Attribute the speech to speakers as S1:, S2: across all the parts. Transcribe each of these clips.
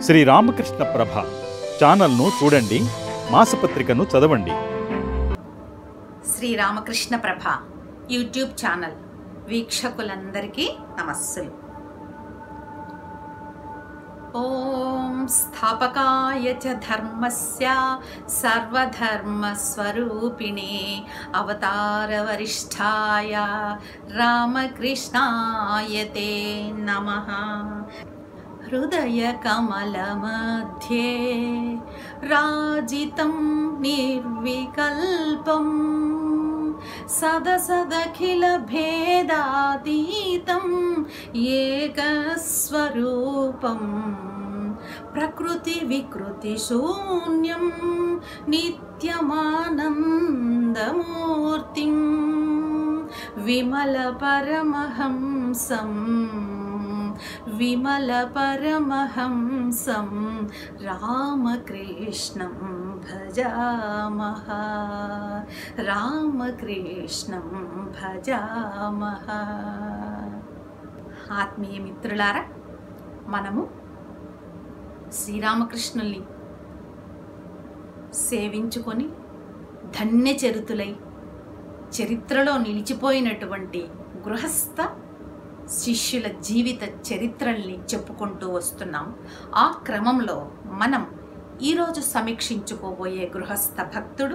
S1: శ్రీ రామకృష్ణ ప్రభ ఛానల్ను చూడండి మాసపత్రికను చదవండి
S2: శ్రీ రామకృష్ణ ప్రభ యూట్యూబ్ ఛానల్ వీక్షకులందరికీ నమస్సులు ఓం స్థాపకాయ చ ధర్మస్య సర్వధర్మస్వరూపిణే అవతారవరిష్ఠాయ రామకృష్ణాయ తే నమః हृदयकमलमध्ये राजितं निर्विकल्पं सदसदखिलभेदातीतम् एकस्वरूपं प्रकृतिविकृतिशून्यं नित्यमानन्दमूर्तिं विमलपरमहंसम् विमलपरमहंसं रामकृष्णं भजामः రామకృష్ణం భజామహ ఆత్మీయ మిత్రులారా మనము శ్రీరామకృష్ణుల్ని సేవించుకొని ధన్యచరితులై చరిత్రలో నిలిచిపోయినటువంటి గృహస్థ శిష్యుల జీవిత చరిత్రల్ని చెప్పుకుంటూ వస్తున్నాం ఆ క్రమంలో మనం ఈరోజు సమీక్షించుకోబోయే గృహస్థ భక్తుడు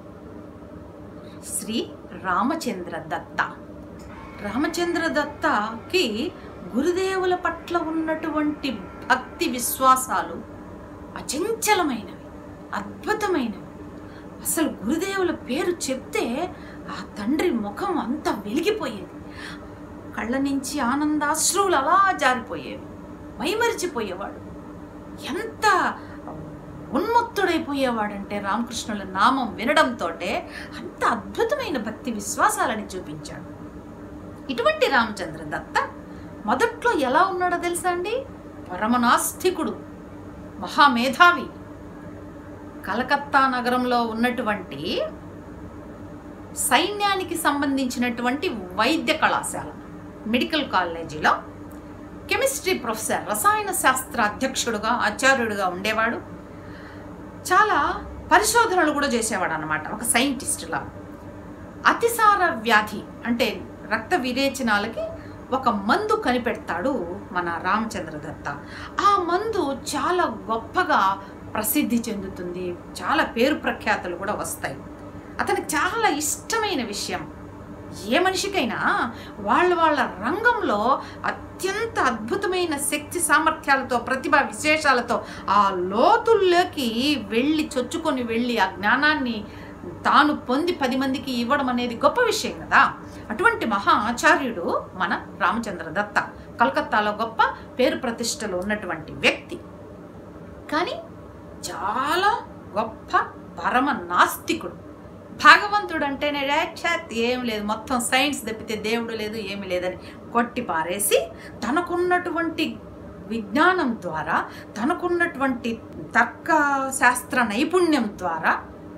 S2: శ్రీ రామచంద్ర దత్త రామచంద్ర దత్తకి గురుదేవుల పట్ల ఉన్నటువంటి భక్తి విశ్వాసాలు అచంచలమైనవి అద్భుతమైనవి అసలు గురుదేవుల పేరు చెప్తే ఆ తండ్రి ముఖం అంతా వెలిగిపోయేది కళ్ళ నుంచి ఆనందాశ్రువులు అలా జారిపోయేవి మైమరిచిపోయేవాడు ఎంత ఉన్మత్తుడైపోయేవాడంటే రామకృష్ణుల నామం వినడంతో అంత అద్భుతమైన భక్తి విశ్వాసాలని చూపించాడు ఇటువంటి రామచంద్ర దత్త మొదట్లో ఎలా ఉన్నాడో తెలుసా అండి పరమనాస్తికుడు మహామేధావి కలకత్తా నగరంలో ఉన్నటువంటి సైన్యానికి సంబంధించినటువంటి వైద్య కళాశాల మెడికల్ కాలేజీలో కెమిస్ట్రీ ప్రొఫెసర్ రసాయన శాస్త్ర అధ్యక్షుడుగా ఆచార్యుడుగా ఉండేవాడు చాలా పరిశోధనలు కూడా చేసేవాడు అనమాట ఒక సైంటిస్టులా అతిసార వ్యాధి అంటే రక్త విరేచనాలకి ఒక మందు కనిపెడతాడు మన రామచంద్ర దత్త ఆ మందు చాలా గొప్పగా ప్రసిద్ధి చెందుతుంది చాలా పేరు ప్రఖ్యాతులు కూడా వస్తాయి అతనికి చాలా ఇష్టమైన విషయం ఏ మనిషికైనా వాళ్ళ వాళ్ళ రంగంలో అత్యంత అద్భుతమైన శక్తి సామర్థ్యాలతో ప్రతిభ విశేషాలతో ఆ లోతుల్లోకి వెళ్ళి చొచ్చుకొని వెళ్ళి ఆ జ్ఞానాన్ని తాను పొంది పది మందికి ఇవ్వడం అనేది గొప్ప విషయం కదా అటువంటి మహా ఆచార్యుడు మన రామచంద్ర దత్త కలకత్తాలో గొప్ప పేరు ప్రతిష్టలు ఉన్నటువంటి వ్యక్తి కానీ చాలా గొప్ప పరమ నాస్తికుడు భగవంతుడు అంటేనే రేక్షాత్ ఏం లేదు మొత్తం సైన్స్ తప్పితే దేవుడు లేదు ఏమి లేదని కొట్టి పారేసి తనకున్నటువంటి విజ్ఞానం ద్వారా తనకున్నటువంటి తర్క శాస్త్ర నైపుణ్యం ద్వారా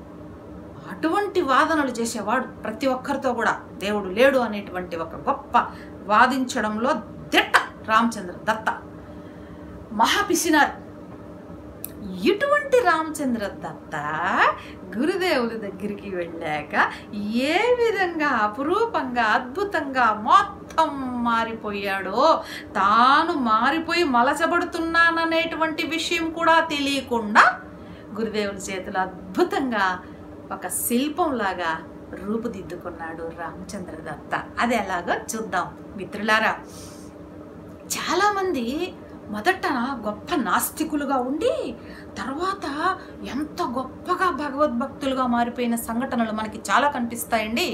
S2: అటువంటి వాదనలు చేసేవాడు ప్రతి ఒక్కరితో కూడా దేవుడు లేడు అనేటువంటి ఒక గొప్ప వాదించడంలో దిట్ట రామచంద్ర దత్త మహాపిసినారు ఇటువంటి రామచంద్ర దత్త గురుదేవుల దగ్గరికి వెళ్ళాక ఏ విధంగా అపురూపంగా అద్భుతంగా మొత్తం మారిపోయాడో తాను మారిపోయి మలచబడుతున్నాననేటువంటి విషయం కూడా తెలియకుండా గురుదేవుల చేతులు అద్భుతంగా ఒక శిల్పంలాగా రూపుదిద్దుకున్నాడు రామచంద్ర దత్త అది ఎలాగో చూద్దాం మిత్రులారా చాలామంది మొదట గొప్ప నాస్తికులుగా ఉండి తర్వాత ఎంత గొప్పగా భగవద్భక్తులుగా మారిపోయిన సంఘటనలు మనకి చాలా కనిపిస్తాయండి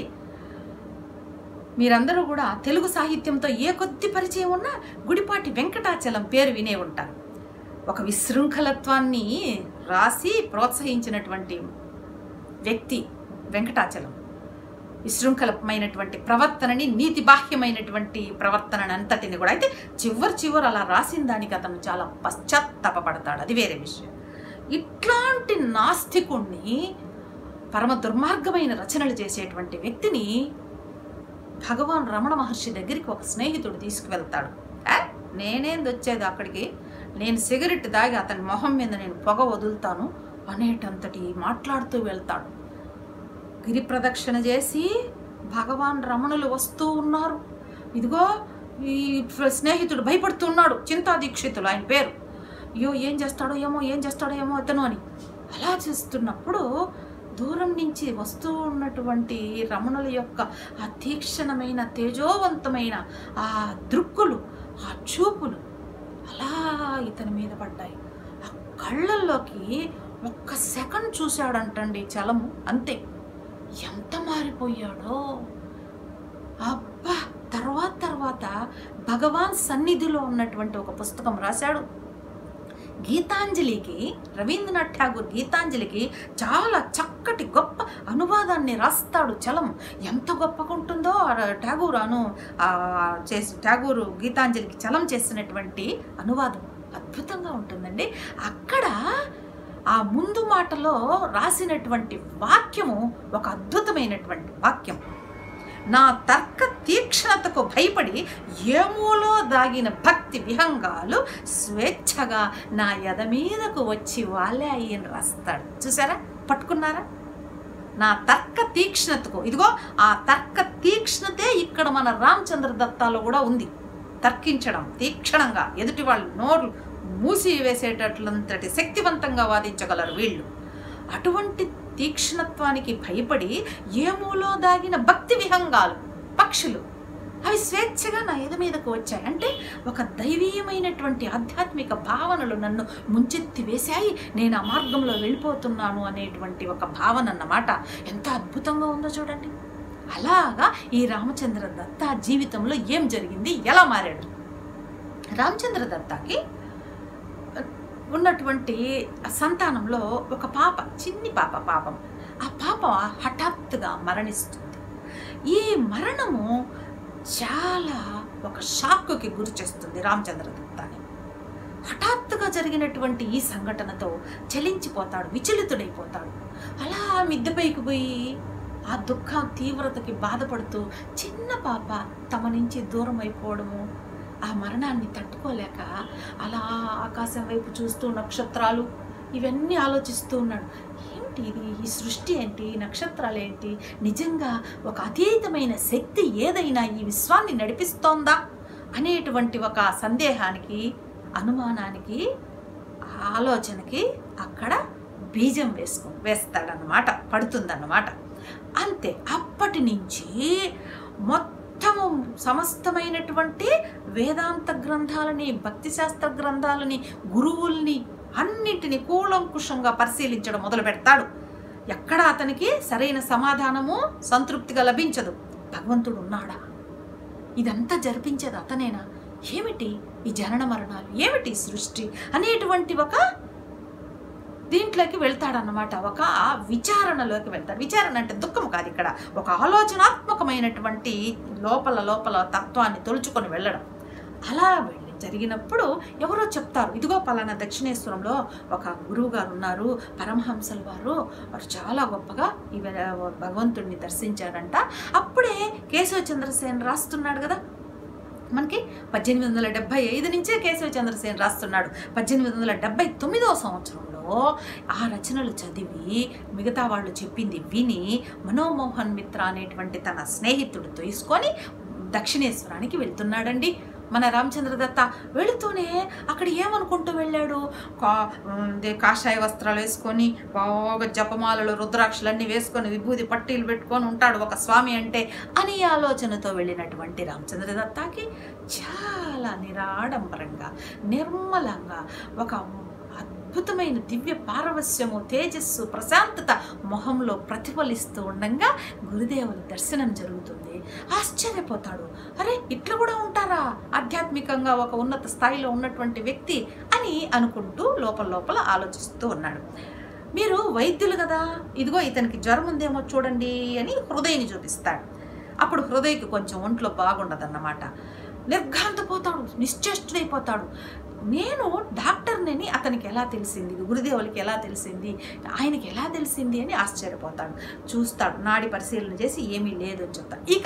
S2: మీరందరూ కూడా తెలుగు సాహిత్యంతో ఏ కొద్ది పరిచయం ఉన్నా గుడిపాటి వెంకటాచలం పేరు వినే ఉంటారు ఒక విశృంఖలత్వాన్ని రాసి ప్రోత్సహించినటువంటి వ్యక్తి వెంకటాచలం విశృంఖలమైనటువంటి ప్రవర్తనని నీతి బాహ్యమైనటువంటి ప్రవర్తనని అంతటిని కూడా అయితే చివరి చివరి అలా రాసిన దానికి అతను చాలా పశ్చాత్తాపడతాడు అది వేరే విషయం ఇట్లాంటి నాస్తికుణ్ణి పరమ దుర్మార్గమైన రచనలు చేసేటువంటి వ్యక్తిని భగవాన్ రమణ మహర్షి దగ్గరికి ఒక స్నేహితుడు తీసుకువెళ్తాడు "ఏ, నేనేంది వచ్చేది అక్కడికి నేను సిగరెట్ దాగి అతని మొహం మీద నేను పొగ వదులుతాను అనేటంతటి మాట్లాడుతూ వెళ్తాడు గిరి ప్రదక్షిణ చేసి భగవాన్ రమణులు వస్తూ ఉన్నారు ఇదిగో ఈ స్నేహితుడు భయపడుతున్నాడు చింతా దీక్షితులు ఆయన పేరు అయ్యో ఏం చేస్తాడో ఏమో ఏం చేస్తాడో ఏమో అతను అని అలా చేస్తున్నప్పుడు దూరం నుంచి వస్తూ ఉన్నటువంటి రమణుల యొక్క ఆ తీక్షణమైన తేజోవంతమైన ఆ దృక్కులు ఆ చూపులు అలా ఇతని మీద పడ్డాయి ఆ కళ్ళల్లోకి ఒక్క సెకండ్ చూశాడంటండి చలము అంతే ఎంత మారిపోయాడో అబ్బా తర్వాత తర్వాత భగవాన్ సన్నిధిలో ఉన్నటువంటి ఒక పుస్తకం రాశాడు గీతాంజలికి రవీంద్రనాథ్ ఠాగూర్ గీతాంజలికి చాలా చక్కటి గొప్ప అనువాదాన్ని రాస్తాడు చలం ఎంత గొప్పగా ఉంటుందో ఆ ఠాగూర్ అను ఆ చేసి ఠాగూరు గీతాంజలికి చలం చేసినటువంటి అనువాదం అద్భుతంగా ఉంటుందండి అక్కడ ఆ ముందు మాటలో రాసినటువంటి వాక్యము ఒక అద్భుతమైనటువంటి వాక్యం నా తర్క తీక్షణతకు భయపడి ఏమూలో దాగిన భక్తి విహంగాలు స్వేచ్ఛగా నా ఎద మీదకు వచ్చి వాళ్ళే అయ్యని రాస్తాడు చూసారా పట్టుకున్నారా నా తర్క తీక్ష్ణతకు ఇదిగో ఆ తర్క తీక్ష్ణతే ఇక్కడ మన రామచంద్ర దత్తాలో కూడా ఉంది తర్కించడం తీక్షణంగా ఎదుటి వాళ్ళు నోరు మూసి వేసేటట్లంతటి శక్తివంతంగా వాదించగలరు వీళ్ళు అటువంటి తీక్ష్ణత్వానికి భయపడి ఏమూలో దాగిన భక్తి విహంగాలు పక్షులు అవి స్వేచ్ఛగా నా ఎద మీదకు వచ్చాయి అంటే ఒక దైవీయమైనటువంటి ఆధ్యాత్మిక భావనలు నన్ను ముంచెత్తి వేశాయి నేను ఆ మార్గంలో వెళ్ళిపోతున్నాను అనేటువంటి ఒక భావన అన్నమాట ఎంత అద్భుతంగా ఉందో చూడండి అలాగా ఈ రామచంద్ర దత్త జీవితంలో ఏం జరిగింది ఎలా మారాడు రామచంద్ర దత్తాకి ఉన్నటువంటి సంతానంలో ఒక పాప చిన్ని పాప పాపం ఆ పాప హఠాత్తుగా మరణిస్తుంది ఈ మరణము చాలా ఒక షాక్కి గురి చేస్తుంది రామచంద్ర దత్తాని హఠాత్తుగా జరిగినటువంటి ఈ సంఘటనతో చలించిపోతాడు విచలితుడైపోతాడు అలా మిద్దెపైకి పోయి ఆ దుఃఖం తీవ్రతకి బాధపడుతూ చిన్న పాప తమ నుంచి దూరం అయిపోవడము ఆ మరణాన్ని తట్టుకోలేక అలా ఆకాశం వైపు చూస్తూ నక్షత్రాలు ఇవన్నీ ఆలోచిస్తూ ఉన్నాడు ఏమిటి ఇది ఈ సృష్టి ఏంటి ఈ నక్షత్రాలు ఏంటి నిజంగా ఒక అతీతమైన శక్తి ఏదైనా ఈ విశ్వాన్ని నడిపిస్తోందా అనేటువంటి ఒక సందేహానికి అనుమానానికి ఆలోచనకి అక్కడ బీజం వేసుకో వేస్తాడనమాట పడుతుందన్నమాట అంతే అప్పటి నుంచి మొత్తము సమస్తమైనటువంటి వేదాంత గ్రంథాలని భక్తి శాస్త్ర గ్రంథాలని గురువుల్ని అన్నింటినీ కూలంకుషంగా పరిశీలించడం మొదలు పెడతాడు ఎక్కడ అతనికి సరైన సమాధానము సంతృప్తిగా లభించదు భగవంతుడు ఉన్నాడా ఇదంతా జరిపించేది అతనేనా ఏమిటి ఈ జనన మరణాలు ఏమిటి ఈ సృష్టి అనేటువంటి ఒక దీంట్లోకి వెళ్తాడన్నమాట ఒక విచారణలోకి వెళ్తాడు విచారణ అంటే దుఃఖం కాదు ఇక్కడ ఒక ఆలోచనాత్మకమైనటువంటి లోపల లోపల తత్వాన్ని తొలుచుకొని వెళ్ళడం అలా వెళ్ళి జరిగినప్పుడు ఎవరో చెప్తారు ఇదిగో పలానా దక్షిణేశ్వరంలో ఒక గురువు గారు ఉన్నారు పరమహంసలు వారు వారు చాలా గొప్పగా ఈ భగవంతుడిని దర్శించారంట అప్పుడే కేశవ చంద్రసేన్ రాస్తున్నాడు కదా మనకి పద్దెనిమిది వందల డెబ్బై ఐదు నుంచే కేశవ చంద్రసేన్ రాస్తున్నాడు పద్దెనిమిది వందల డెబ్బై తొమ్మిదవ సంవత్సరంలో ఆ రచనలు చదివి మిగతా వాళ్ళు చెప్పింది విని మనోమోహన్ మిత్ర అనేటువంటి తన స్నేహితుడు తీసుకొని దక్షిణేశ్వరానికి వెళ్తున్నాడండి మన రామచంద్ర దత్త వెళుతూనే అక్కడ ఏమనుకుంటూ వెళ్ళాడు కా దే కాషాయ వస్త్రాలు వేసుకొని బాగా జపమాలలు రుద్రాక్షలన్నీ వేసుకొని విభూది పట్టీలు పెట్టుకొని ఉంటాడు ఒక స్వామి అంటే అని ఆలోచనతో వెళ్ళినటువంటి రామచంద్ర దత్తాకి చాలా నిరాడంబరంగా నిర్మలంగా ఒక అద్భుతమైన దివ్య పారవస్యము తేజస్సు ప్రశాంతత మొహంలో ప్రతిఫలిస్తూ ఉండగా గురుదేవుల దర్శనం జరుగుతుంది ఆశ్చర్యపోతాడు అరే ఇట్లా కూడా ఉంటారా ఆధ్యాత్మికంగా ఒక ఉన్నత స్థాయిలో ఉన్నటువంటి వ్యక్తి అని అనుకుంటూ లోపల లోపల ఆలోచిస్తూ ఉన్నాడు మీరు వైద్యులు కదా ఇదిగో ఇతనికి జ్వరం ఉందేమో చూడండి అని హృదయని చూపిస్తాడు అప్పుడు హృదయకి కొంచెం ఒంట్లో బాగుండదన్నమాట నిర్ఘాంతపోతాడు నిశ్చేష్టుడైపోతాడు నేను డాక్టర్నని అతనికి ఎలా తెలిసింది గురుదేవులకి ఎలా తెలిసింది ఆయనకి ఎలా తెలిసింది అని ఆశ్చర్యపోతాడు చూస్తాడు నాడి పరిశీలన చేసి ఏమీ లేదు అని చెప్తాడు ఇక అప్పుడు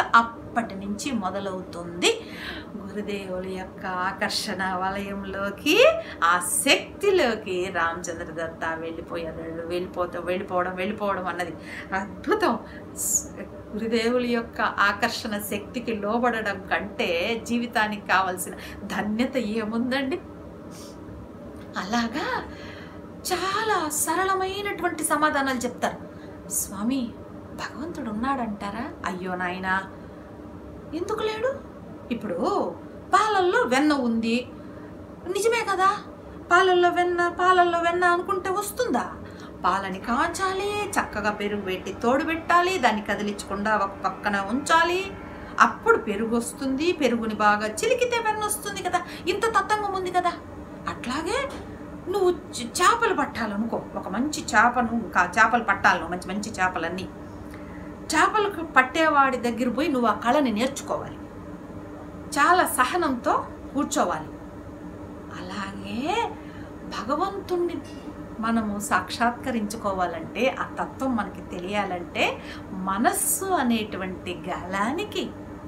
S2: అప్పటి నుంచి మొదలవుతుంది గురుదేవుల యొక్క ఆకర్షణ వలయంలోకి ఆ శక్తిలోకి రామచంద్ర దత్త వెళ్ళిపోయాడు వెళ్ళిపోతాం వెళ్ళిపోవడం వెళ్ళిపోవడం అన్నది అద్భుతం స్- గురుదేవుల యొక్క ఆకర్షణ శక్తికి లోబడడం కంటే జీవితానికి కావలసిన ధన్యత ఏముందండి అలాగా చాలా సరళమైనటువంటి సమాధానాలు చెప్తారు స్వామి భగవంతుడు ఉన్నాడంటారా అయ్యో నాయనా ఎందుకు లేడు ఇప్పుడు పాలల్లో వెన్న ఉంది నిజమే కదా పాలల్లో వెన్న పాలల్లో వెన్న అనుకుంటే వస్తుందా పాలని కాంచాలి చక్కగా పెరుగు పెట్టి తోడు పెట్టాలి దాన్ని కదిలించకుండా ఒక పక్కన ఉంచాలి అప్పుడు పెరుగు వస్తుంది పెరుగుని బాగా చిలికితే వెన్న వస్తుంది కదా ఇంత తత్తంగం ఉంది కదా అట్లాగే నువ్వు చ- చేపలు పట్టాలనుకో ఒక మంచి చేపను కా- చేపలు పట్టాలను మంచి మంచి చేపలన్నీ చేపలు పట్టేవాడి దగ్గర పోయి నువ్వు ఆ కళని నేర్చుకోవాలి చాలా సహనంతో కూర్చోవాలి అలాగే భగవంతుణ్ణి మనము సాక్షాత్కరించుకోవాలంటే ఆ తత్వం మనకి తెలియాలంటే మనస్సు అనేటువంటి గాలానికి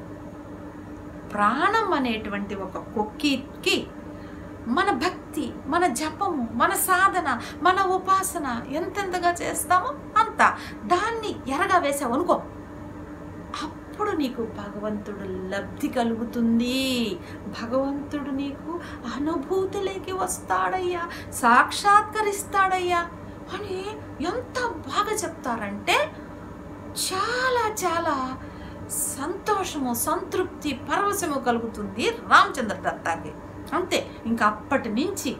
S2: ప్రాణం అనేటువంటి ఒక కొక్కికి మన భక్తి మన జపము మన సాధన మన ఉపాసన ఎంతెంతగా చేస్తామో అంత దాన్ని ఎరగా వేసావు అనుకో అప్పుడు నీకు భగవంతుడు లబ్ధి కలుగుతుంది భగవంతుడు నీకు అనుభూతిలోకి వస్తాడయ్యా సాక్షాత్కరిస్తాడయ్యా అని ఎంత బాగా చెప్తారంటే చాలా చాలా సంతోషము సంతృప్తి పరవశము కలుగుతుంది రామచంద్ర దత్తాకి అంతే ఇంకా అప్పటి నుంచి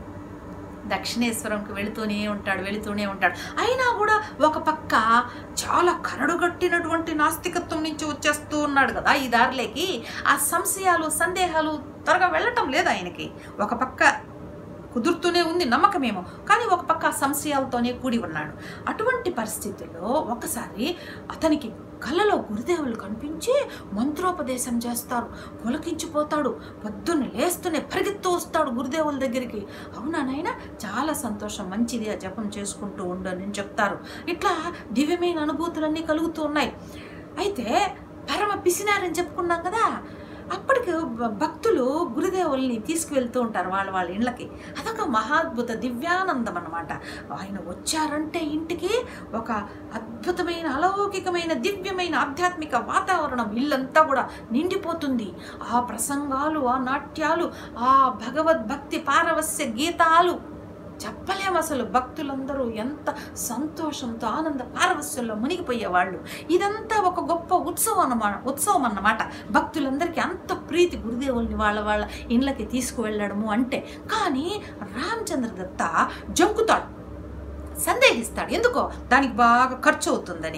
S2: దక్షిణేశ్వరంకి వెళుతూనే ఉంటాడు వెళుతూనే ఉంటాడు అయినా కూడా ఒక పక్క చాలా కరడుగట్టినటువంటి నాస్తికత్వం నుంచి వచ్చేస్తూ ఉన్నాడు కదా ఈ దారిలోకి ఆ సంశయాలు సందేహాలు త్వరగా వెళ్ళటం లేదు ఆయనకి ఒక పక్క కుదురుతూనే ఉంది నమ్మకమేమో కానీ ఒక పక్క ఆ సంశయాలతోనే కూడి ఉన్నాడు అటువంటి పరిస్థితుల్లో ఒకసారి అతనికి కళ్ళలో గురుదేవులు కనిపించి మంత్రోపదేశం చేస్తారు పులకించిపోతాడు పొద్దున్న లేస్తూనే పరిగెత్తు వస్తాడు గురుదేవుల దగ్గరికి అవునా నాయన చాలా సంతోషం మంచిది ఆ జపం చేసుకుంటూ ఉండు అని చెప్తారు ఇట్లా దివ్యమైన అనుభూతులన్నీ కలుగుతూ ఉన్నాయి అయితే పరమ పిసినారని చెప్పుకున్నాం కదా అప్పటికి భ- భక్తులు గురుదేవుల్ని తీసుకువెళ్తూ ఉంటారు వాళ్ళ వాళ్ళ ఇళ్ళకి అదొక మహాద్భుత దివ్యానందం అన్నమాట ఆయన వచ్చారంటే ఇంటికి ఒక అద్భుతమైన అలౌకికమైన దివ్యమైన ఆధ్యాత్మిక వాతావరణం ఇల్లంతా కూడా నిండిపోతుంది ఆ ప్రసంగాలు ఆ నాట్యాలు ఆ భగవద్భక్తి పారవస్య గీతాలు చెప్పలేము అసలు భక్తులందరూ ఎంత సంతోషంతో ఆనంద పారవస్యంలో మునిగిపోయేవాళ్ళు ఇదంతా ఒక గొప్ప ఉత్సవం అన్నమాట ఉత్సవం అన్నమాట భక్తులందరికీ అంత ప్రీతి గురుదేవుల్ని వాళ్ళ వాళ్ళ ఇండ్లకి తీసుకువెళ్ళడము అంటే కానీ రామచంద్ర దత్త జంకుతాడు సందేహిస్తాడు ఎందుకో దానికి బాగా ఖర్చు అవుతుందని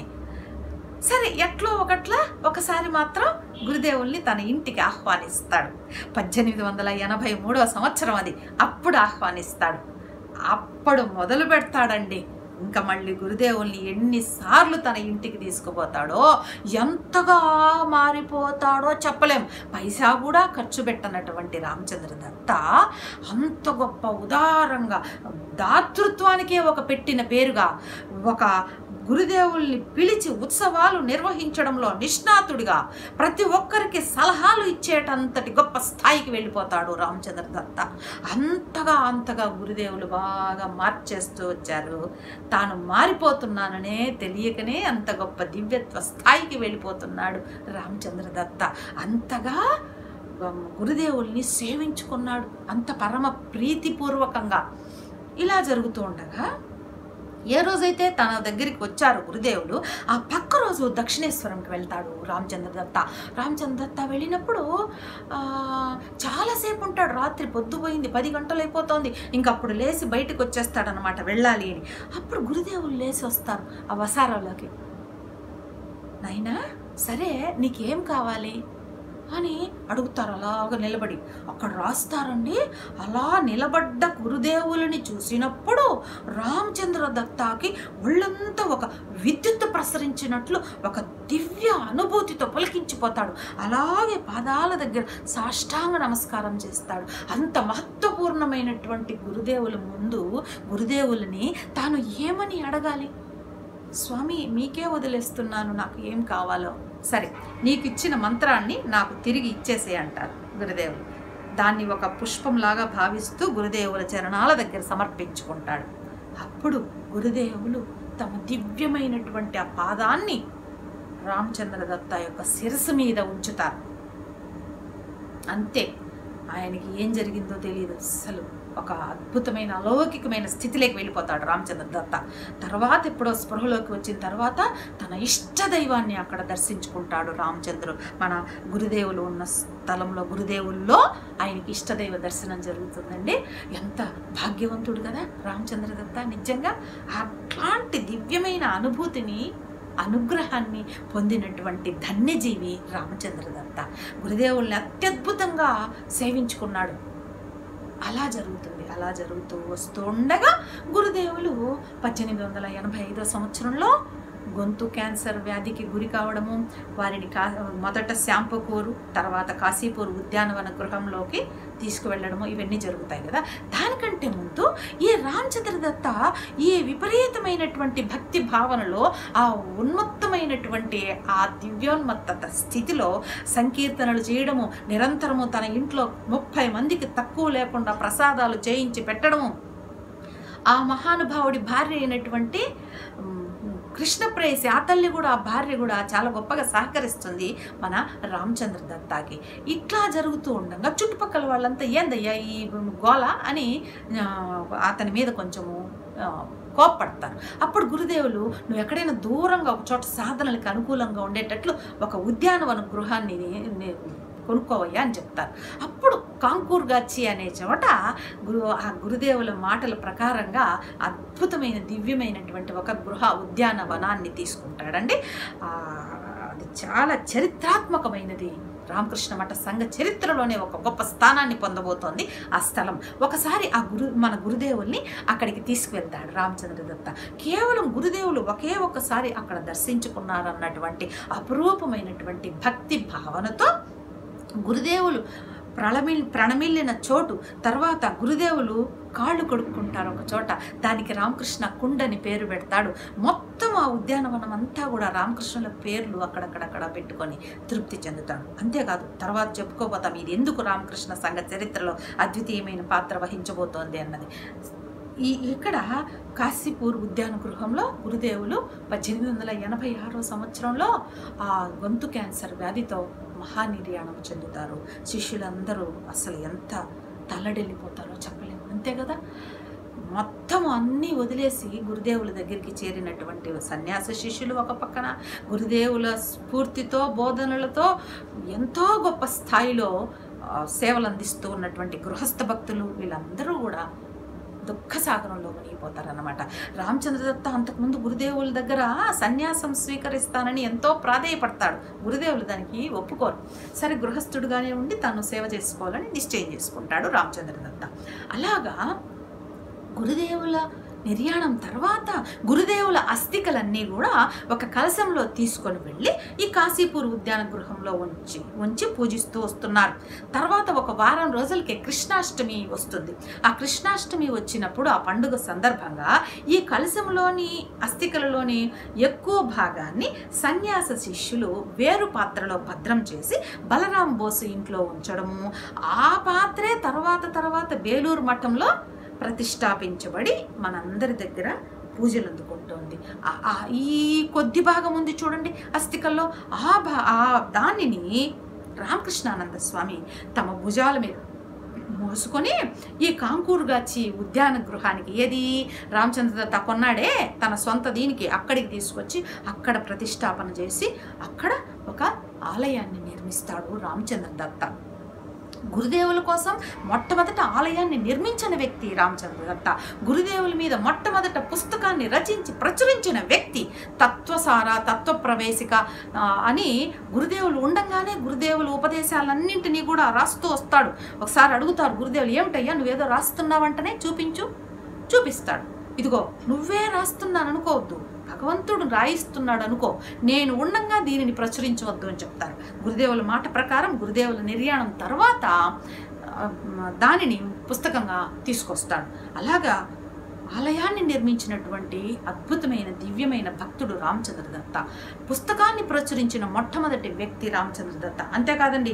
S2: సరే ఎట్లో ఒకట్లా ఒకసారి మాత్రం గురుదేవుల్ని తన ఇంటికి ఆహ్వానిస్తాడు పద్దెనిమిది వందల ఎనభై మూడవ సంవత్సరం అది అప్పుడు ఆహ్వానిస్తాడు అప్పుడు మొదలు పెడతాడండి ఇంకా మళ్ళీ గురుదేవుల్ని ఎన్నిసార్లు తన ఇంటికి తీసుకుపోతాడో ఎంతగా మారిపోతాడో చెప్పలేం పైసా కూడా ఖర్చు పెట్టనటువంటి రామచంద్ర దత్త అంత గొప్ప ఉదారంగా దాతృత్వానికే ఒక పెట్టిన పేరుగా ఒక గురుదేవుల్ని పిలిచి ఉత్సవాలు నిర్వహించడంలో నిష్ణాతుడిగా ప్రతి ఒక్కరికి సలహాలు ఇచ్చేటంతటి గొప్ప స్థాయికి వెళ్ళిపోతాడు రామచంద్ర దత్త అంతగా అంతగా గురుదేవులు బాగా మార్చేస్తూ వచ్చారు తాను మారిపోతున్నాననే తెలియకనే అంత గొప్ప దివ్యత్వ స్థాయికి వెళ్ళిపోతున్నాడు రామచంద్ర దత్త అంతగా ఉమ్, గురుదేవుల్ని సేవించుకున్నాడు అంత పరమ ప్రీతిపూర్వకంగా ఇలా జరుగుతూ ఉండగా ఏ రోజైతే తన దగ్గరికి వచ్చారు గురుదేవులు ఆ పక్క రోజు దక్షిణేశ్వరంకి వెళ్తాడు రామచంద్ర దత్త రామచంద్ర దత్త వెళ్ళినప్పుడు ఆ, చాలాసేపు ఉంటాడు రాత్రి పొద్దుపోయింది పది గంటలు అయిపోతుంది ఇంకప్పుడు లేచి బయటకు వచ్చేస్తాడనమాట వెళ్ళాలి అని అప్పుడు గురుదేవులు లేచి వస్తారు ఆ వసారాలోకి నాయనా సరే నీకేం కావాలి అని అడుగుతారు అలాగ నిలబడి అక్కడ రాస్తారండి అలా నిలబడ్డ గురుదేవులని చూసినప్పుడు రామచంద్ర దత్తాకి ఒళ్ళంతా ఒక విద్యుత్ ప్రసరించినట్లు ఒక దివ్య అనుభూతితో పులకించిపోతాడు అలాగే పాదాల దగ్గర సాష్టాంగ నమస్కారం చేస్తాడు అంత మహత్వపూర్ణమైనటువంటి గురుదేవుల ముందు గురుదేవులని తాను ఏమని అడగాలి స్వామి మీకే వదిలేస్తున్నాను నాకు ఏం కావాలో సరే నీకు ఇచ్చిన మంత్రాన్ని నాకు తిరిగి ఇచ్చేసే అంటారు గురుదేవులు దాన్ని ఒక పుష్పంలాగా భావిస్తూ గురుదేవుల చరణాల దగ్గర సమర్పించుకుంటాడు అప్పుడు గురుదేవులు తమ దివ్యమైనటువంటి ఆ పాదాన్ని రామచంద్ర దత్త యొక్క శిరస్సు మీద ఉంచుతారు అంతే ఆయనకి ఏం జరిగిందో తెలియదు అస్సలు ఒక అద్భుతమైన అలౌకికమైన స్థితిలోకి వెళ్ళిపోతాడు రామచంద్ర దత్త తర్వాత ఎప్పుడో స్పృహలోకి వచ్చిన తర్వాత తన ఇష్ట దైవాన్ని అక్కడ దర్శించుకుంటాడు రామచంద్రుడు మన గురుదేవులు ఉన్న స్థలంలో గురుదేవుల్లో ఆయనకి ఇష్టదైవ దర్శనం జరుగుతుందండి ఎంత భాగ్యవంతుడు కదా రామచంద్ర దత్త నిజంగా అట్లాంటి దివ్యమైన అనుభూతిని అనుగ్రహాన్ని పొందినటువంటి ధన్యజీవి రామచంద్ర దత్త గురుదేవుల్ని అత్యద్భుతంగా సేవించుకున్నాడు అలా జరుగుతుంది అలా జరుగుతూ వస్తుండగా గురుదేవులు పద్దెనిమిది వందల ఎనభై ఐదో సంవత్సరంలో గొంతు క్యాన్సర్ వ్యాధికి గురి కావడము వారిని కా మొదట శాంపకూరు తర్వాత కాశీపూర్ ఉద్యానవన గృహంలోకి తీసుకువెళ్ళడము ఇవన్నీ జరుగుతాయి కదా దానికంటే ముందు ఈ రామచంద్ర దత్త ఈ విపరీతమైనటువంటి భక్తి భావనలో ఆ ఉన్మత్తమైనటువంటి ఆ దివ్యోన్మత్తత స్థితిలో సంకీర్తనలు చేయడము నిరంతరము తన ఇంట్లో ముప్పై మందికి తక్కువ లేకుండా ప్రసాదాలు చేయించి పెట్టడము ఆ మహానుభావుడి భార్య అయినటువంటి ఉమ్, కృష్ణప్రేయసి ఆ తల్లి కూడా ఆ భార్య కూడా చాలా గొప్పగా సహకరిస్తుంది మన రామచంద్ర దత్తాకి ఇట్లా జరుగుతూ ఉండగా చుట్టుపక్కల వాళ్ళంతా ఏందయ్యా ఈ గోల అని ఆ, అతని మీద కొంచెము ఆ, కోప్పడతారు అప్పుడు గురుదేవులు నువ్వు ఎక్కడైనా దూరంగా ఒక చోట సాధనలకు అనుకూలంగా ఉండేటట్లు ఒక ఉద్యానవన గృహాన్ని నే- కొనుక్కోవయ్యా అని చెప్తారు అప్పుడు కాంకూర్గాచి అనే చోట గురు ఆ గురుదేవుల మాటల ప్రకారంగా అద్భుతమైన దివ్యమైనటువంటి ఒక గృహ ఉద్యానవనాన్ని తీసుకుంటాడండి ఆ, అది చాలా చరిత్రాత్మకమైనది రామకృష్ణ మఠ సంఘ చరిత్రలోనే ఒక గొప్ప స్థానాన్ని పొందబోతోంది ఆ స్థలం ఒకసారి ఆ గురు మన గురుదేవుల్ని అక్కడికి తీసుకువెళ్తాడు రామచంద్ర దత్త కేవలం గురుదేవులు ఒకే ఒక్కసారి అక్కడ దర్శించుకున్నారన్నటువంటి అపురూపమైనటువంటి భక్తి భావనతో గురుదేవులు ప్రళమి ప్రణమిల్లిన చోటు తర్వాత గురుదేవులు కాళ్ళు కొడుక్కుంటారు ఒక చోట దానికి రామకృష్ణ కుండని పేరు పెడతాడు మొత్తం ఆ ఉద్యానవనం అంతా కూడా రామకృష్ణుల పేర్లు అక్కడక్కడక్కడ పెట్టుకొని తృప్తి చెందుతాడు అంతేకాదు తర్వాత చెప్పుకోబోతాం ఇది ఎందుకు రామకృష్ణ సంఘ చరిత్రలో అద్వితీయమైన పాత్ర వహించబోతోంది అన్నది ఈ ఇక్కడ కాశీపూర్ ఉద్యాన గృహంలో గురుదేవులు పద్దెనిమిది వందల ఎనభై ఆరో సంవత్సరంలో ఆ గొంతు క్యాన్సర్ వ్యాధితో మహానిర్యాణం చెందుతారు శిష్యులందరూ అసలు ఎంత తల్లడెళ్ళిపోతారో చెప్పలేము అంతే కదా మొత్తం అన్నీ వదిలేసి గురుదేవుల దగ్గరికి చేరినటువంటి సన్యాస శిష్యులు ఒక పక్కన గురుదేవుల స్ఫూర్తితో బోధనలతో ఎంతో గొప్ప స్థాయిలో ఆ, సేవలు అందిస్తూ ఉన్నటువంటి గృహస్థ భక్తులు వీళ్ళందరూ కూడా దుఃఖ సాగరంలో మునిగిపోతారన్నమాట రామచంద్ర దత్త అంతకుముందు గురుదేవుల దగ్గర సన్యాసం స్వీకరిస్తానని ఎంతో ప్రాధేయపడతాడు గురుదేవులు దానికి ఒప్పుకోరు సరే గృహస్థుడుగానే ఉండి తాను సేవ చేసుకోవాలని నిశ్చయం చేసుకుంటాడు రామచంద్ర దత్త అలాగా గురుదేవుల నిర్యాణం తర్వాత గురుదేవుల అస్థికలన్నీ కూడా ఒక కలశంలో తీసుకొని వెళ్ళి ఈ కాశీపూర్ ఉద్యాన గృహంలో ఉంచి ఉంచి పూజిస్తూ వస్తున్నారు తర్వాత ఒక వారం రోజులకి కృష్ణాష్టమి వస్తుంది ఆ కృష్ణాష్టమి వచ్చినప్పుడు ఆ పండుగ సందర్భంగా ఈ కలశంలోని అస్థికలలోని ఎక్కువ భాగాన్ని సన్యాస శిష్యులు వేరు పాత్రలో భద్రం చేసి బలరాం బోసు ఇంట్లో ఉంచడము ఆ పాత్రే తర్వాత తర్వాత బేలూరు మఠంలో ప్రతిష్టాపించబడి మనందరి దగ్గర పూజలు అందుకుంటోంది ఆ- ఆ ఈ కొద్ది భాగం ఉంది చూడండి అస్థికల్లో ఆ భా ఆ దానిని రామకృష్ణానంద స్వామి తమ భుజాల మీద మోసుకొని ఈ కాంకూరుగాచి ఉద్యాన గృహానికి ఏది రామచంద్ర దత్త కొన్నాడే తన సొంత దీనికి అక్కడికి తీసుకొచ్చి అక్కడ ప్రతిష్టాపన చేసి అక్కడ ఒక ఆలయాన్ని నిర్మిస్తాడు రామచంద్ర దత్త గురుదేవుల కోసం మొట్టమొదట ఆలయాన్ని నిర్మించిన వ్యక్తి రామచంద్ర దత్త గురుదేవుల మీద మొట్టమొదట పుస్తకాన్ని రచించి ప్రచురించిన వ్యక్తి తత్వసార తత్వ ప్రవేశిక ఆ, అని గురుదేవులు ఉండంగానే గురుదేవుల ఉపదేశాలన్నింటినీ కూడా రాస్తూ వస్తాడు ఒకసారి అడుగుతారు గురుదేవులు ఏమిటయ్యా నువ్వేదో రాస్తున్నావంటనే చూపించు చూపిస్తాడు ఇదిగో నువ్వే రాస్తున్నాను అనుకోవద్దు భగవంతుడు రాయిస్తున్నాడు అనుకో నేను ఉండంగా దీనిని ప్రచురించవద్దు అని చెప్తారు గురుదేవుల మాట ప్రకారం గురుదేవుల నిర్యాణం తర్వాత ఆ, దానిని పుస్తకంగా తీసుకొస్తాడు అలాగా ఆలయాన్ని నిర్మించినటువంటి అద్భుతమైన దివ్యమైన భక్తుడు రామచంద్ర దత్త పుస్తకాన్ని ప్రచురించిన మొట్టమొదటి వ్యక్తి రామచంద్ర దత్త అంతేకాదండి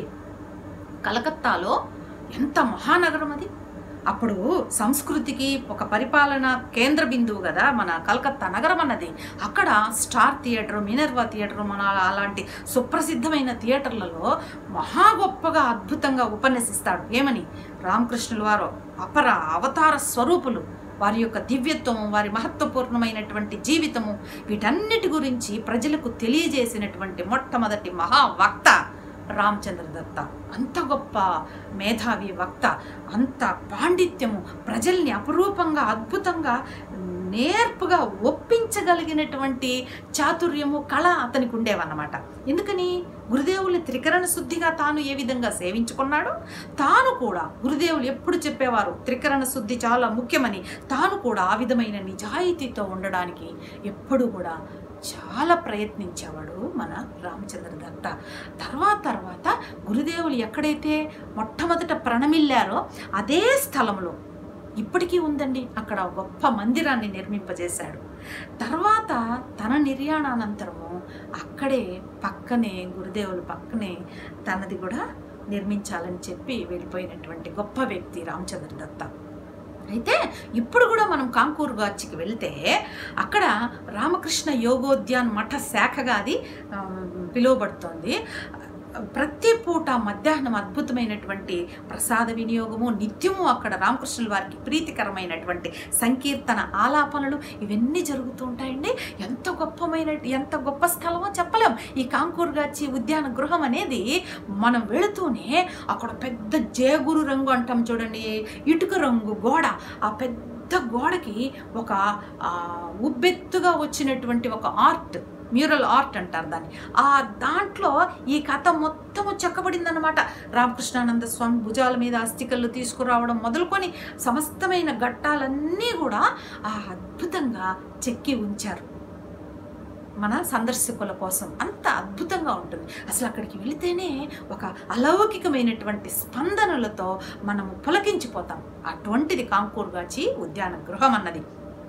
S2: కలకత్తాలో ఎంత మహానగరం అది అప్పుడు సంస్కృతికి ఒక పరిపాలన కేంద్ర బిందువు కదా మన కలకత్తా నగరం అన్నది అక్కడ స్టార్ థియేటర్ మినర్వా థియేటర్ మన అలాంటి సుప్రసిద్ధమైన థియేటర్లలో మహా గొప్పగా అద్భుతంగా ఉపన్యసిస్తాడు ఏమని రామకృష్ణుల వారు అపర అవతార స్వరూపులు వారి యొక్క దివ్యత్వము వారి మహత్వపూర్ణమైనటువంటి జీవితము వీటన్నిటి గురించి ప్రజలకు తెలియజేసినటువంటి మొట్టమొదటి మహావక్త రామచంద్ర దత్త అంత గొప్ప మేధావి వక్త అంత పాండిత్యము ప్రజల్ని అపురూపంగా అద్భుతంగా నేర్పుగా ఒప్పించగలిగినటువంటి చాతుర్యము కళ అతనికి ఉండేవన్నమాట ఎందుకని గురుదేవుని త్రికరణ శుద్ధిగా తాను ఏ విధంగా సేవించుకున్నాడో తాను కూడా గురుదేవులు ఎప్పుడు చెప్పేవారు త్రికరణ శుద్ధి చాలా ముఖ్యమని తాను కూడా ఆ విధమైన నిజాయితీతో ఉండడానికి ఎప్పుడు కూడా చాలా ప్రయత్నించేవాడు మన రామచంద్ర దత్త తర్వాత తర్వాత గురుదేవులు ఎక్కడైతే మొట్టమొదట ప్రణమిల్లారో అదే స్థలంలో ఇప్పటికీ ఉందండి అక్కడ గొప్ప మందిరాన్ని నిర్మింపజేశాడు తర్వాత తన నిర్యాణానంతరము అక్కడే పక్కనే గురుదేవుల పక్కనే తనది కూడా నిర్మించాలని చెప్పి వెళ్ళిపోయినటువంటి గొప్ప వ్యక్తి రామచంద్ర దత్త అయితే ఇప్పుడు కూడా మనం కాంకూరు గాచికి వెళ్తే అక్కడ రామకృష్ణ యోగోద్యాన్ మఠ శాఖగా అది ఆ, పిలువబడుతోంది ప్రతి పూట మధ్యాహ్నం అద్భుతమైనటువంటి ప్రసాద వినియోగము నిత్యము అక్కడ రామకృష్ణుల వారికి ప్రీతికరమైనటువంటి సంకీర్తన ఆలాపనలు ఇవన్నీ జరుగుతూ ఉంటాయండి ఎంత గొప్పమైన ఎంత గొప్ప స్థలమో చెప్పలేం ఈ కాంకూరుగాచి ఉద్యాన గృహం అనేది మనం వెళుతూనే అక్కడ పెద్ద జయగురు రంగు అంటాం చూడండి ఇటుక రంగు గోడ ఆ పెద్ద గోడకి ఒక ఆ, ఉబ్బెత్తుగా వచ్చినటువంటి ఒక ఆర్ట్ మ్యూరల్ ఆర్ట్ అంటారు దాన్ని ఆ దాంట్లో ఈ కథ మొత్తము చెక్కబడిందనమాట రామకృష్ణానంద స్వామి భుజాల మీద అస్థికలు తీసుకురావడం మొదలుకొని సమస్తమైన ఘట్టాలన్నీ కూడా ఆ అద్భుతంగా చెక్కి ఉంచారు మన సందర్శకుల కోసం అంత అద్భుతంగా ఉంటుంది అసలు అక్కడికి వెళితేనే ఒక అలౌకికమైనటువంటి స్పందనలతో మనము పులకించిపోతాం అటువంటిది కాంకూరుగాచి ఉద్యాన గృహం అన్నది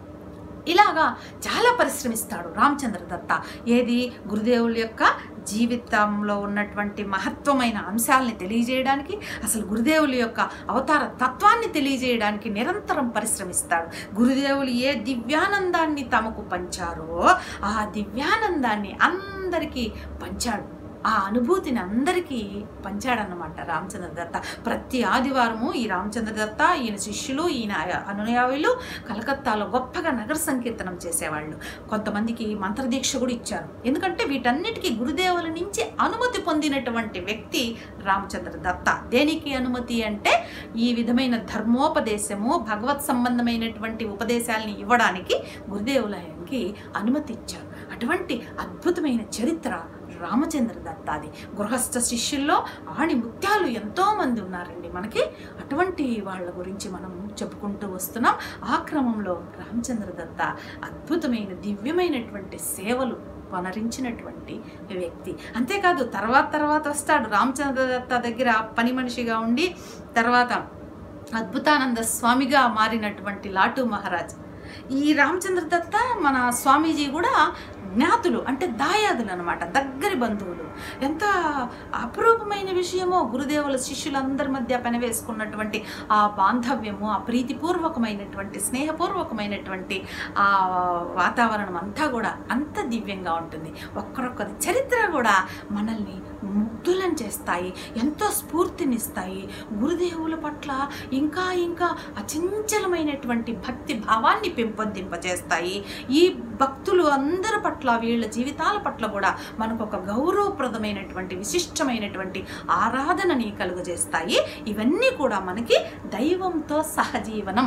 S2: ఇలాగా చాలా పరిశ్రమిస్తాడు రామచంద్ర దత్త ఏది గురుదేవుల యొక్క జీవితంలో ఉన్నటువంటి మహత్వమైన అంశాలని తెలియజేయడానికి అసలు గురుదేవుల యొక్క అవతార తత్వాన్ని తెలియజేయడానికి నిరంతరం పరిశ్రమిస్తాడు గురుదేవులు ఏ దివ్యానందాన్ని తమకు పంచారో ఆ దివ్యానందాన్ని అందరికీ పంచాడు ఆ అనుభూతిని అందరికీ పంచాడన్నమాట రామచంద్ర దత్త ప్రతి ఆదివారము ఈ రామచంద్ర దత్త ఈయన శిష్యులు ఈయన అనుయాయులు కలకత్తాలో గొప్పగా నగర సంకీర్తనం చేసేవాళ్ళు కొంతమందికి మంత్రదీక్ష కూడా ఇచ్చారు ఎందుకంటే వీటన్నిటికీ గురుదేవుల నుంచి అనుమతి పొందినటువంటి వ్యక్తి రామచంద్ర దత్త దేనికి అనుమతి అంటే ఈ విధమైన ధర్మోపదేశము భగవత్ సంబంధమైనటువంటి ఉపదేశాలని ఇవ్వడానికి గురుదేవులకి అనుమతి ఇచ్చారు అటువంటి అద్భుతమైన చరిత్ర రామచంద్ర దత్తాది గృహస్థ శిష్యుల్లో ఆణి ముత్యాలు ఎంతో మంది ఉన్నారండి మనకి అటువంటి వాళ్ళ గురించి మనం చెప్పుకుంటూ వస్తున్నాం ఆ క్రమంలో రామచంద్ర దత్త అద్భుతమైన దివ్యమైనటువంటి సేవలు వనరించినటువంటి వ్యక్తి అంతేకాదు తర్వాత తర్వాత వస్తాడు రామచంద్ర దత్త దగ్గర పని మనిషిగా ఉండి తర్వాత అద్భుతానంద స్వామిగా మారినటువంటి లాటు మహారాజ్ ఈ రామచంద్ర దత్త మన స్వామీజీ కూడా జ్ఞాతులు అంటే దాయాదులు అనమాట దగ్గరి బంధువులు ఎంత అపురూపమైన విషయమో గురుదేవుల శిష్యులందరి మధ్య పెనవేసుకున్నటువంటి ఆ బాంధవ్యము ఆ ప్రీతిపూర్వకమైనటువంటి స్నేహపూర్వకమైనటువంటి ఆ వాతావరణం అంతా కూడా అంత దివ్యంగా ఉంటుంది ఒక్కరొక్కరి చరిత్ర కూడా మనల్ని ముగ్ధులను చేస్తాయి ఎంతో స్ఫూర్తినిస్తాయి గురుదేవుల పట్ల ఇంకా ఇంకా అచంచలమైనటువంటి భక్తి భావాన్ని పెంపొందింపజేస్తాయి ఈ భక్తులు అందరి పట్ల వీళ్ళ జీవితాల పట్ల కూడా మనకు ఒక గౌరవప్రదమైనటువంటి విశిష్టమైనటువంటి ఆరాధనని కలుగజేస్తాయి ఇవన్నీ కూడా మనకి దైవంతో సహజీవనం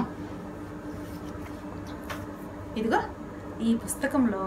S2: ఇదిగో ఈ పుస్తకంలో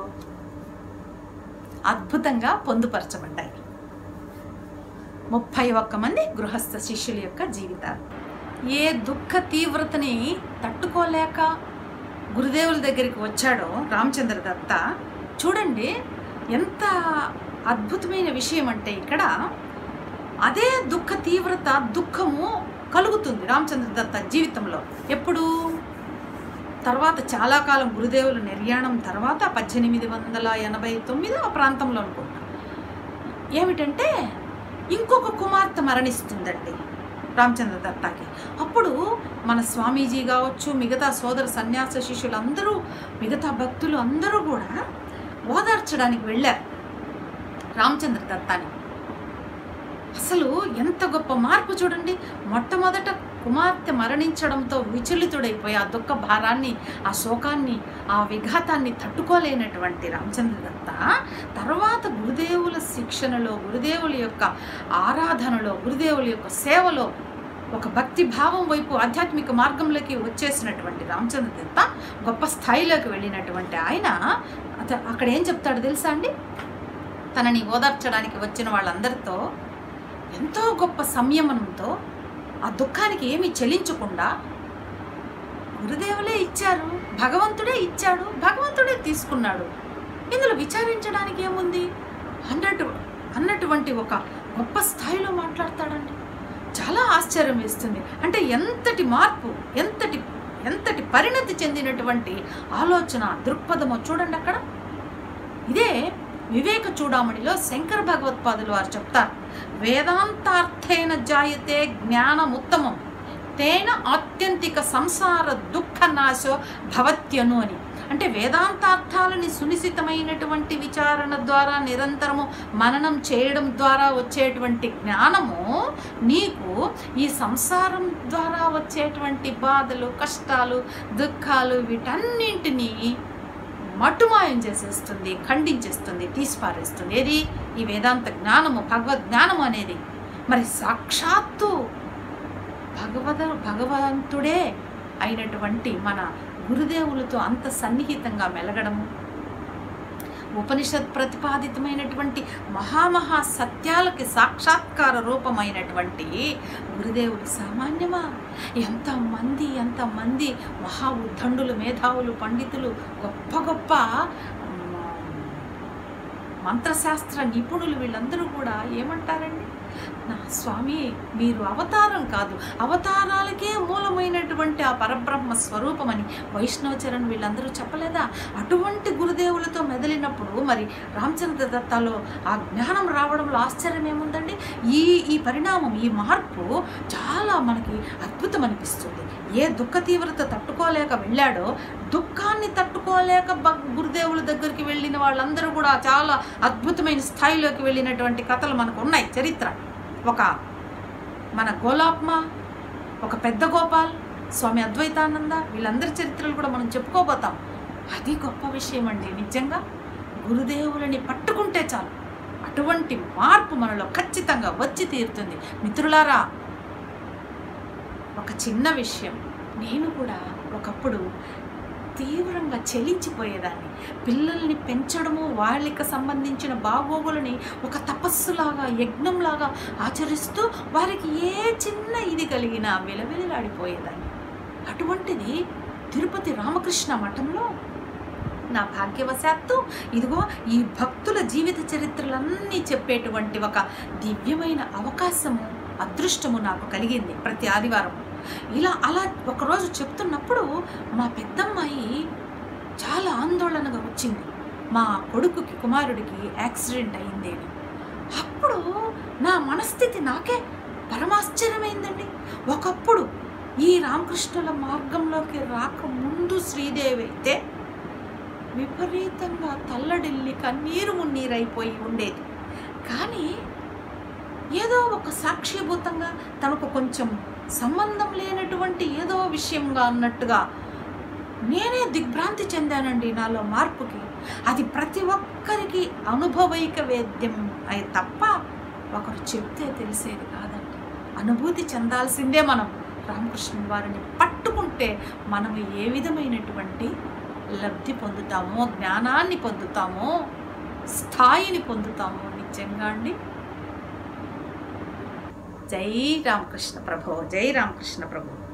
S2: అద్భుతంగా పొందుపరచబడ్డాయి ముప్పై ఒక్క మంది గృహస్థ శిష్యుల యొక్క జీవితాలు ఏ దుఃఖ తీవ్రతని తట్టుకోలేక గురుదేవుల దగ్గరికి వచ్చాడో రామచంద్ర దత్త చూడండి ఎంత అద్భుతమైన విషయం అంటే ఇక్కడ అదే దుఃఖ తీవ్రత దుఃఖము కలుగుతుంది రామచంద్ర దత్త జీవితంలో ఎప్పుడు తర్వాత చాలా కాలం గురుదేవుల నిర్యాణం తర్వాత పద్దెనిమిది వందల ఎనభై తొమ్మిది ఆ ప్రాంతంలో అనుకుంటా ఏమిటంటే ఇంకొక కుమార్తె మరణిస్తుందండి రామచంద్ర దత్తాకి అప్పుడు మన స్వామీజీ కావచ్చు మిగతా సోదర సన్యాస శిష్యులందరూ మిగతా భక్తులు అందరూ కూడా ఓదార్చడానికి వెళ్ళారు రామచంద్ర దత్తాని అసలు ఎంత గొప్ప మార్పు చూడండి మొట్టమొదట కుమార్తె మరణించడంతో విచలితుడైపోయి ఆ దుఃఖ భారాన్ని ఆ శోకాన్ని ఆ విఘాతాన్ని తట్టుకోలేనటువంటి రామచంద్ర దత్త తర్వాత గురుదేవుల శిక్షణలో గురుదేవుల యొక్క ఆరాధనలో గురుదేవుల యొక్క సేవలో ఒక భక్తి భావం వైపు ఆధ్యాత్మిక మార్గంలోకి వచ్చేసినటువంటి రామచంద్ర దత్త గొప్ప స్థాయిలోకి వెళ్ళినటువంటి ఆయన అత- అక్కడ ఏం చెప్తాడు తెలుసా అండి తనని ఓదార్చడానికి వచ్చిన వాళ్ళందరితో ఎంతో గొప్ప సంయమనంతో ఆ దుఃఖానికి ఏమీ చెలించకుండా గురుదేవులే ఇచ్చారు భగవంతుడే ఇచ్చాడు భగవంతుడే తీసుకున్నాడు ఇందులో విచారించడానికి ఏముంది అన్నట్టు అన్నటువంటి ఒక గొప్ప స్థాయిలో మాట్లాడతాడండి చాలా ఆశ్చర్యం వేస్తుంది అంటే ఎంతటి మార్పు ఎంతటి ఎంతటి పరిణతి చెందినటువంటి ఆలోచన దృక్పథమో చూడండి అక్కడ ఇదే వివేక చూడామణిలో శంకర భగవత్పాదులు వారు చెప్తారు వేదాంతార్థేన జాయతే జ్ఞానముత్తమం తేన ఆత్యంతిక సంసార దుఃఖ నాశో భవత్యను అని అంటే వేదాంతార్థాలని సునిశ్చితమైనటువంటి విచారణ ద్వారా నిరంతరము మననం చేయడం ద్వారా వచ్చేటువంటి జ్ఞానము నీకు ఈ సంసారం ద్వారా వచ్చేటువంటి బాధలు కష్టాలు దుఃఖాలు వీటన్నింటినీ మట్టుమాయం చేసేస్తుంది ఖండించేస్తుంది తీసిపారేస్తుంది ఏది ఈ వేదాంత జ్ఞానము భగవద్ జ్ఞానము అనేది మరి సాక్షాత్తు భగవద భగవంతుడే అయినటువంటి మన గురుదేవులతో అంత సన్నిహితంగా మెలగడము ఉపనిషత్ ప్రతిపాదితమైనటువంటి మహామహా సత్యాలకి సాక్షాత్కార రూపమైనటువంటి గురుదేవుడు సామాన్యమా ఎంతమంది ఎంతమంది మహా ఉద్దండులు మేధావులు పండితులు గొప్ప గొప్ప మ్, మంత్రశాస్త్ర నిపుణులు వీళ్ళందరూ కూడా ఏమంటారండి నా స్వామి మీరు అవతారం కాదు అవతారాలకే మూలమైనటువంటి ఆ పరబ్రహ్మ స్వరూపమని వైష్ణవచరణ్ వీళ్ళందరూ చెప్పలేదా అటువంటి గురుదేవులతో మెదిలినప్పుడు మరి రామచంద్ర దత్తాలో ఆ జ్ఞానం రావడంలో ఆశ్చర్యం ఏముందండి ఈ ఈ పరిణామం ఈ మార్పు చాలా మనకి అద్భుతం అనిపిస్తుంది ఏ దుఃఖ తీవ్రత తట్టుకోలేక వెళ్ళాడో దుఃఖాన్ని తట్టుకోలేక భక్- గురుదేవుల దగ్గరికి వెళ్ళిన వాళ్ళందరూ కూడా చాలా అద్భుతమైన స్థాయిలోకి వెళ్ళినటువంటి కథలు మనకు ఉన్నాయి చరిత్ర ఒక మన గోలాప్మ ఒక పెద్ద గోపాల్ స్వామి అద్వైతానంద వీళ్ళందరి చరిత్రలు కూడా మనం చెప్పుకోబోతాం అది గొప్ప విషయం అండి నిజంగా గురుదేవులని పట్టుకుంటే చాలు అటువంటి మార్పు మనలో ఖచ్చితంగా వచ్చి తీరుతుంది మిత్రులారా ఒక చిన్న విషయం నేను కూడా ఒకప్పుడు తీవ్రంగా చెలించిపోయేదాన్ని పిల్లల్ని పెంచడము వాళ్ళకి సంబంధించిన బాగోగులని ఒక తపస్సులాగా యజ్ఞంలాగా ఆచరిస్తూ వారికి ఏ చిన్న ఇది కలిగినా విలవిలలాడిపోయేదాన్ని అటువంటిది తిరుపతి రామకృష్ణ మఠంలో నా భాగ్యవశాత్తు ఇదిగో ఈ భక్తుల జీవిత చరిత్రలన్నీ చెప్పేటువంటి ఒక దివ్యమైన అవకాశము అదృష్టము నాకు కలిగింది ప్రతి ఆదివారం ఇలా అలా ఒకరోజు చెప్తున్నప్పుడు మా పెద్దమ్మాయి చాలా ఆందోళనగా వచ్చింది మా కొడుకుకి కుమారుడికి యాక్సిడెంట్ అయింది అని అప్పుడు నా మనస్థితి నాకే పరమాశ్చర్యమైందండి ఒకప్పుడు ఈ రామకృష్ణుల మార్గంలోకి రాకముందు శ్రీదేవి అయితే విపరీతంగా తల్లడిల్లి కన్నీరు మున్నీరైపోయి ఉండేది కానీ ఏదో ఒక సాక్ష్యభూతంగా తనకు కొంచెం సంబంధం లేనటువంటి ఏదో విషయంగా అన్నట్టుగా నేనే దిగ్భ్రాంతి చెందానండి నాలో మార్పుకి అది ప్రతి ఒక్కరికి అనుభవైక వేద్యం అయి తప్ప ఒకరు చెప్తే తెలిసేది కాదండి అనుభూతి చెందాల్సిందే మనం రామకృష్ణ వారిని పట్టుకుంటే మనం ఏ విధమైనటువంటి లబ్ధి పొందుతామో జ్ఞానాన్ని పొందుతామో స్థాయిని పొందుతామో నిజంగా అండి జై రామకృష్ణ ప్రభు జై రామకృష్ణ ప్రభు